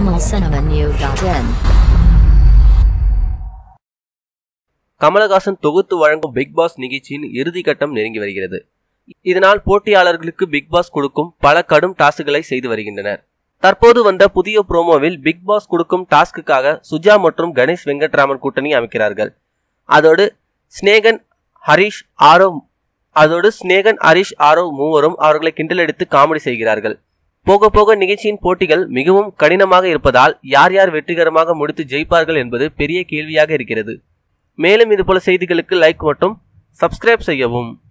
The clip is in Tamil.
tamilcinemanew.in கமலஹாசன் தொகுத்து வழங்கும் பிக் பாஸ் நிகழ்ச்சியின் இறுதி கட்டம் நெருங்கி வருகிறது இதனால் போட்டியாளர்களுக்கு பிக் பாஸ் கொடுக்கும் பல கடும் டாஸ்க்குகளை செய்து வருகின்றனர் தற்போது வந்த புதிய ப்ரோமோவில் பிக் பாஸ் கொடுக்கும் டாஸ்க்குக்காக சுஜா மற்றும் கணேஷ் வெங்கட்ராமன் கூட்டணி அமைக்கிறார்கள் அதோடு ஸ்னேகன் ஹரிஷ் ஆரவ் அதோடு ஸ்னேகன் ஹரிஷ் ஆரவ் மூவரும் அவர்களை கிண்டலடித்து காமெடி செய்கிறார்கள் போக போக நிகழ்ச்சியின் போட்டிகள் மிகவும் கடினமாக இருப்பதால் யார் யார் வெற்றிகரமாக முடித்து ஜெயிப்பார்கள் என்பது பெரிய கேள்வியாக இருக்கிறது மேலும் இதுபோல செய்திகளுக்கு லைக் மற்றும் சப்ஸ்கிரைப் செய்யவும்